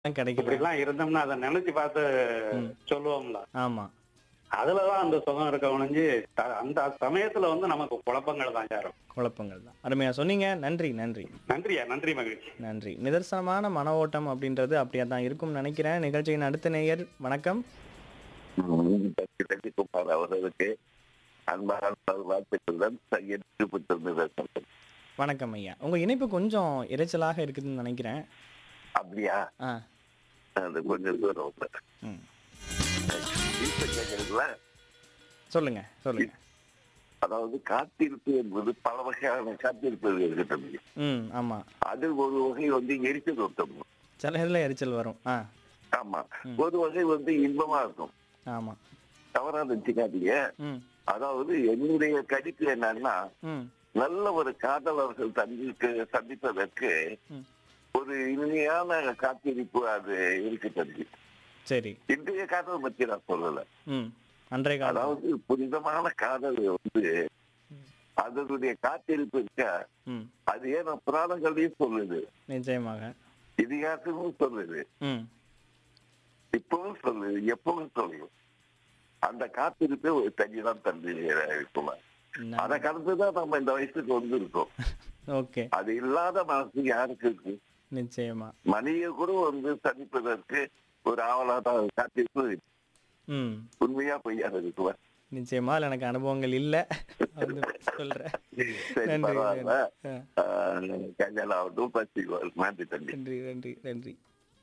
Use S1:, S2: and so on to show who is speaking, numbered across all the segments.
S1: கிடைக்குது
S2: இப்படிலாம் இருந்தோம்னா அதை நினைச்சு பார்த்து சொல்லுவோம்ல
S1: ஆமா
S2: அதுலதான் அந்த சுகம் இருக்க ஒழிஞ்சு த- அந்த சமயத்துல வந்து நமக்கு குழப்பங்கள் தான் யாரும்
S1: குழப்பங்கள் தான் அருமையா சொன்னீங்க நன்றி நன்றி
S2: நன்றியா நன்றி மகிழ்ச்சி
S1: நன்றி நிதர்சனமான மன ஓட்டம் அப்படின்றது அப்படியே தான் இருக்கும்னு நினைக்கிறேன் நிகழ்ச்சியின் அடுத்த நேயர் வணக்கம்
S3: தட்டி தட்டி குமார் அவர்களுக்கு அன்பான வாழ்த்துக்களுடன் சையத் திருப்பத்தூர் நிதர்சனம்
S1: வணக்கம் ஐயா உங்க இணைப்பு கொஞ்சம் இரைச்சலாக இருக்குதுன்னு நினைக்கிறேன்
S3: அப்படியா
S1: ஆ
S3: அது கொஞ்சம் தூரம் உள்ள.
S1: ம்
S3: இப்ப கேக்குறீங்களா?
S1: சொல்லுங்க சொல்லுங்க
S3: அதாவது காத்திருப்பு என்பது பல வகையான காத்திருப்பு இருக்கிறது
S1: ம் ஆமா
S3: அதில் ஒரு வகை வந்து எரிச்சல் ஊட்டம்
S1: சில இதில் எரிச்சல் வரும் ஆ
S3: ஆமா ஒரு வகை வந்து இன்பமா இருக்கும்
S1: ஆமா
S3: தவறா நினைச்சுக்காதீங்க
S1: ம்
S3: அதாவது என்னுடைய கடிப்பு என்னன்னா
S1: ம்
S3: நல்ல ஒரு காதலர்கள் சந்திக்க சந்திப்பதற்கு
S1: ம்.
S3: ஒரு இனிமையான காத்திருப்பு அது இருக்கு தம்பி
S1: சரி
S3: இன்றைய காதல் பத்தி நான் சொல்லல
S1: ம் அன்றைய காலம்
S3: அதாவது புனிதமான காதல் வந்து அதனுடைய காத்திருப்பு இருக்க
S1: ம்
S3: அது ஏன் புராணங்களையும் சொல்லுது
S1: நிச்சயமாக
S3: இதிகாசமும் சொல்லுது
S1: ம்
S3: இப்பவும் சொல்லுது எப்பவும் சொல்லுது அந்த காத்திருப்பே ஒரு தனிதான் தம்பி இருக்குமார் அதை கடந்துதான் நம்ம இந்த வயசுக்கு வந்திருக்கோம்
S1: ஓகே
S3: அது இல்லாத மனசு யாருக்கு இருக்கு
S1: நிச்சயமா
S3: மணியை கூட வந்து சந்திப்பதற்கு ஒரு ஆவலாத காத்திருப்பு
S1: ம்
S3: உண்மையா பொய்யா இருக்குவா
S1: நிச்சயமா அதுல எனக்கு அனுபவங்கள் இல்ல வந்து சொல்றேன்
S3: சரி
S1: நன்றி
S3: பரவாயில்ல
S1: நன்றி. ஆ,
S3: கல்யாணம் ஆகட்டும் பசி நன்றி தம்பி
S1: நன்றி நன்றி நன்றி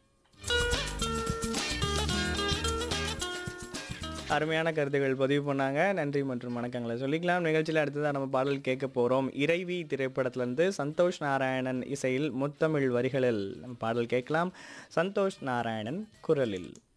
S1: அருமையான கருத்துக்கள் பதிவு பண்ணாங்க நன்றி மற்றும் வணக்கங்களை சொல்லிக்கலாம் நிகழ்ச்சியில் அடுத்ததாக நம்ம பாடல் கேட்க போகிறோம் இறைவி திரைப்படத்திலிருந்து சந்தோஷ் நாராயணன் இசையில் முத்தமிழ் வரிகளில் நம்ம பாடல் கேட்கலாம் சந்தோஷ் நாராயணன் குரலில்